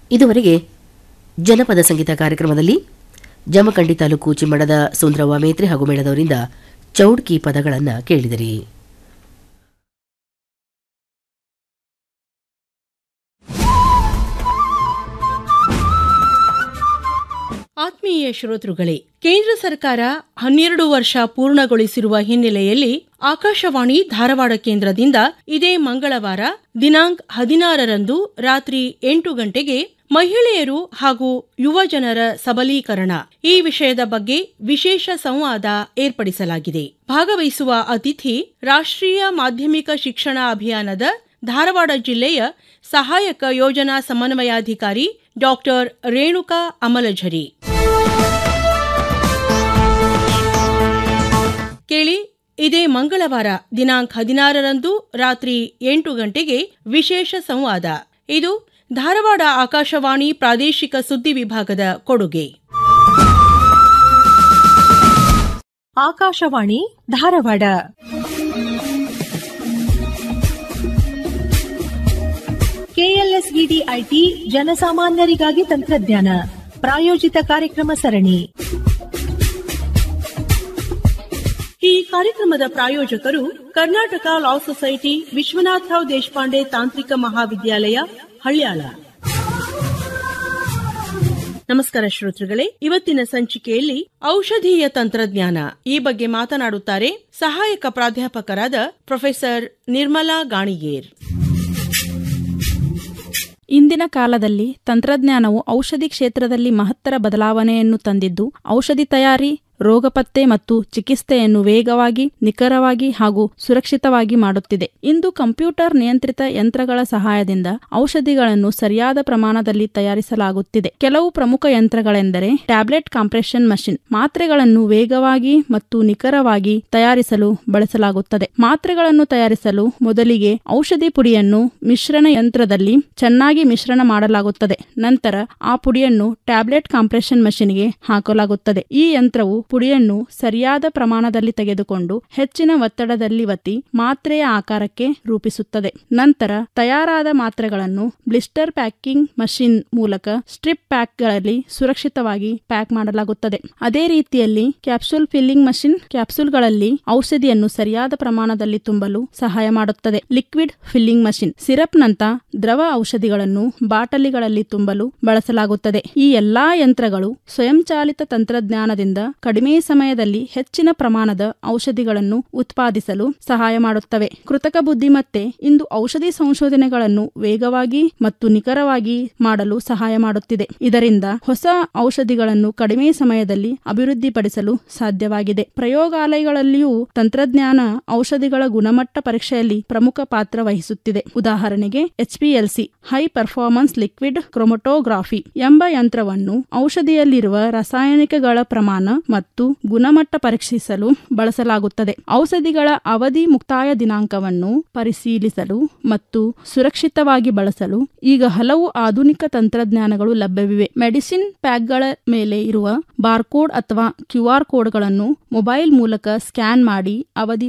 ಇದುವರೆಗೆ ಜನಪದ ಸಂಗೀತ ಕಾರ್ಯಕ್ರಮದಲ್ಲಿ ಜಮಖಂಡಿ ತಾಲೂಕು ಚಿಮ್ಮಡದ ಸುಂದರವ್ವ ಮೇತ್ರೆ ಹಾಗೂ ಮೇಳದವರಿಂದ ಚೌಡ್ಕಿ ಪದಗಳನ್ನು ಕೇಳಿದಿರಿ ಆತ್ಮೀಯ ಶ್ರೋತೃಗಳೇ ಕೇಂದ್ರ ಸರ್ಕಾರ ಹನ್ನೆರಡು ವರ್ಷ ಪೂರ್ಣಗೊಳಿಸಿರುವ ಹಿನ್ನೆಲೆಯಲ್ಲಿ ಆಕಾಶವಾಣಿ ಧಾರವಾಡ ಕೇಂದ್ರದಿಂದ ಇದೇ ಮಂಗಳವಾರ ದಿನಾಂಕ ಹದಿನಾರರಂದು ರಾತ್ರಿ ಎಂಟು ಗಂಟೆಗೆ ಮಹಿಳೆಯರು ಹಾಗೂ ಯುವ ಜನರ ಸಬಲೀಕರಣ ಈ ವಿಷಯದ ಬಗ್ಗೆ ವಿಶೇಷ ಸಂವಾದ ಏರ್ಪಡಿಸಲಾಗಿದೆ ಭಾಗವಹಿಸುವ ಅತಿಥಿ ರಾಷ್ಟ್ರೀಯ ಮಾಧ್ಯಮಿಕ ಶಿಕ್ಷಣ ಅಭಿಯಾನದ ಧಾರವಾಡ ಜಿಲ್ಲೆಯ ಸಹಾಯಕ ಯೋಜನಾ ಸಮನ್ವಯಾಧಿಕಾರಿ ಡಾಕ್ಟರ್ ರೇಣುಕಾ ಅಮಲಝರಿ ಕೇಳಿ ಇದೇ ಮಂಗಳವಾರ ದಿನಾಂಕ ಹದಿನಾರರಂದು ರಾತ್ರಿ ಎಂಟು ಗಂಟೆಗೆ ವಿಶೇಷ ಸಂವಾದ ಇದು ಧಾರವಾಡ ಆಕಾಶವಾಣಿ ಪ್ರಾದೇಶಿಕ ಸುದ್ದಿ ವಿಭಾಗದ ಕೊಡುಗೆ ಆಕಾಶವಾಣಿ ಧಾರವಾಡ ಕೆಎಲ್ಎಸ್ಇಡಿ ಐಟಿ ಜನಸಾಮಾನ್ಯರಿಗಾಗಿ ತಂತ್ರಜ್ಞಾನ ಪ್ರಾಯೋಜಿತ ಕಾರ್ಯಕ್ರಮ ಸರಣಿ ಈ ಕಾರ್ಯಕ್ರಮದ ಪ್ರಾಯೋಜಕರು ಕರ್ನಾಟಕ ಲಾ ಸೊಸೈಟಿ ವಿಶ್ವನಾಥರಾವ್ ದೇಶಪಾಂಡೆ ತಾಂತ್ರಿಕ ಮಹಾವಿದ್ಯಾಲಯ ಹಳ್ಯಾಳ ನಮಸ್ಕಾರ ಶ್ರೋತೃಗಳೇ ಇವತ್ತಿನ ಸಂಚಿಕೆಯಲ್ಲಿ ಔಷಧೀಯ ತಂತ್ರಜ್ಞಾನ ಈ ಬಗ್ಗೆ ಮಾತನಾಡುತ್ತಾರೆ ಸಹಾಯಕ ಪ್ರಾಧ್ಯಾಪಕರಾದ ಪ್ರೊಫೆಸರ್ ನಿರ್ಮಲಾ ಗಾಣಿಗೇರ್ ಇಂದಿನ ಕಾಲದಲ್ಲಿ ತಂತ್ರಜ್ಞಾನವು ಔಷಧಿ ಕ್ಷೇತ್ರದಲ್ಲಿ ಮಹತ್ತರ ಬದಲಾವಣೆಯನ್ನು ತಂದಿದ್ದು ಔಷಧಿ ತಯಾರಿ ರೋಗ ಪತ್ತೆ ಮತ್ತು ಚಿಕಿತ್ಸೆಯನ್ನು ವೇಗವಾಗಿ ನಿಖರವಾಗಿ ಹಾಗೂ ಸುರಕ್ಷಿತವಾಗಿ ಮಾಡುತ್ತಿದೆ ಇಂದು ಕಂಪ್ಯೂಟರ್ ನಿಯಂತ್ರಿತ ಯಂತ್ರಗಳ ಸಹಾಯದಿಂದ ಔಷಧಿಗಳನ್ನು ಸರಿಯಾದ ಪ್ರಮಾಣದಲ್ಲಿ ತಯಾರಿಸಲಾಗುತ್ತಿದೆ ಕೆಲವು ಪ್ರಮುಖ ಯಂತ್ರಗಳೆಂದರೆ ಟ್ಯಾಬ್ಲೆಟ್ ಕಾಂಪ್ರೆಷನ್ ಮಷಿನ್ ಮಾತ್ರೆಗಳನ್ನು ವೇಗವಾಗಿ ಮತ್ತು ನಿಖರವಾಗಿ ತಯಾರಿಸಲು ಬಳಸಲಾಗುತ್ತದೆ ಮಾತ್ರೆಗಳನ್ನು ತಯಾರಿಸಲು ಮೊದಲಿಗೆ ಔಷಧಿ ಪುಡಿಯನ್ನು ಮಿಶ್ರಣ ಯಂತ್ರದಲ್ಲಿ ಚೆನ್ನಾಗಿ ಮಿಶ್ರಣ ಮಾಡಲಾಗುತ್ತದೆ ನಂತರ ಆ ಪುಡಿಯನ್ನು ಟ್ಯಾಬ್ಲೆಟ್ ಕಾಂಪ್ರೆಷನ್ ಮಷಿನ್ಗೆ ಹಾಕಲಾಗುತ್ತದೆ ಈ ಯಂತ್ರವು ಪುಡಿಯನ್ನು ಸರಿಯಾದ ಪ್ರಮಾಣದಲ್ಲಿ ತೆಗೆದುಕೊಂಡು ಹೆಚ್ಚಿನ ಒತ್ತಡದಲ್ಲಿ ಒತ್ತಿ ಮಾತ್ರೆಯ ಆಕಾರಕ್ಕೆ ರೂಪಿಸುತ್ತದೆ ನಂತರ ತಯಾರಾದ ಮಾತ್ರೆಗಳನ್ನು ಬ್ಲಿಸ್ಟರ್ ಪ್ಯಾಕಿಂಗ್ ಮಷಿನ್ ಮೂಲಕ ಸ್ಟ್ರಿಪ್ ಪ್ಯಾಕ್ಗಳಲ್ಲಿ ಸುರಕ್ಷಿತವಾಗಿ ಪ್ಯಾಕ್ ಮಾಡಲಾಗುತ್ತದೆ ಅದೇ ರೀತಿಯಲ್ಲಿ ಕ್ಯಾಪ್ಸೂಲ್ ಫಿಲ್ಲಿಂಗ್ ಮಷಿನ್ ಕ್ಯಾಪ್ಸೂಲ್ಗಳಲ್ಲಿ ಔಷಧಿಯನ್ನು ಸರಿಯಾದ ಪ್ರಮಾಣದಲ್ಲಿ ತುಂಬಲು ಸಹಾಯ ಮಾಡುತ್ತದೆ ಲಿಕ್ವಿಡ್ ಫಿಲ್ಲಿಂಗ್ ಮಷಿನ್ ಸಿರಪ್ನಂತ ದ್ರವ ಔಷಧಿಗಳನ್ನು ಬಾಟಲಿಗಳಲ್ಲಿ ತುಂಬಲು ಬಳಸಲಾಗುತ್ತದೆ ಈ ಎಲ್ಲಾ ಯಂತ್ರಗಳು ಸ್ವಯಂಚಾಲಿತ ತಂತ್ರಜ್ಞಾನದಿಂದ ಕಡಿಮೆ ಸಮಯದಲ್ಲಿ ಹೆಚ್ಚಿನ ಪ್ರಮಾಣದ ಔಷಧಿಗಳನ್ನು ಉತ್ಪಾದಿಸಲು ಸಹಾಯ ಮಾಡುತ್ತವೆ ಕೃತಕ ಬುದ್ಧಿಮತ್ತೆ ಇಂದು ಔಷಧಿ ಸಂಶೋಧನೆಗಳನ್ನು ವೇಗವಾಗಿ ಮತ್ತು ನಿಖರವಾಗಿ ಮಾಡಲು ಸಹಾಯ ಮಾಡುತ್ತಿದೆ ಇದರಿಂದ ಹೊಸ ಔಷಧಿಗಳನ್ನು ಕಡಿಮೆ ಸಮಯದಲ್ಲಿ ಅಭಿವೃದ್ಧಿಪಡಿಸಲು ಸಾಧ್ಯವಾಗಿದೆ ಪ್ರಯೋಗಾಲಯಗಳಲ್ಲಿಯೂ ತಂತ್ರಜ್ಞಾನ ಔಷಧಿಗಳ ಗುಣಮಟ್ಟ ಪರೀಕ್ಷೆಯಲ್ಲಿ ಪ್ರಮುಖ ಪಾತ್ರ ವಹಿಸುತ್ತಿದೆ ಉದಾಹರಣೆಗೆ HPLC high performance liquid chromatography ಎಂಬ ಯಂತ್ರವನ್ನು ಔಷಧಿಯಲ್ಲಿರುವ ರಾಸಾಯನಿಕಗಳ ಪ್ರಮಾಣ ಮತ್ತು ಗುಣಮಟ್ಟ ಪರೀಕ್ಷಿಸಲು ಬಳಸಲಾಗುತ್ತದೆ ಔಷಧಿಗಳ ಅವಧಿ ಮುಕ್ತಾಯ ದಿನಾಂಕವನ್ನು ಪರಿಶೀಲಿಸಲು ಮತ್ತು ಸುರಕ್ಷಿತವಾಗಿ ಬಳಸಲು ಈಗ ಹಲವು ಆಧುನಿಕ ತಂತ್ರಜ್ಞಾನಗಳು ಲಭ್ಯವಿವೆ ಮೆಡಿಸಿನ್ ಪ್ಯಾಕ್ಗಳ ಮೇಲೆ ಇರುವ ಬಾರ್ಕೋಡ್ ಅಥವಾ ಕ್ಯೂಆರ್ ಕೋಡ್ಗಳನ್ನು ಮೊಬೈಲ್ ಮೂಲಕ ಸ್ಕ್ಯಾನ್ ಮಾಡಿ ಅವಧಿ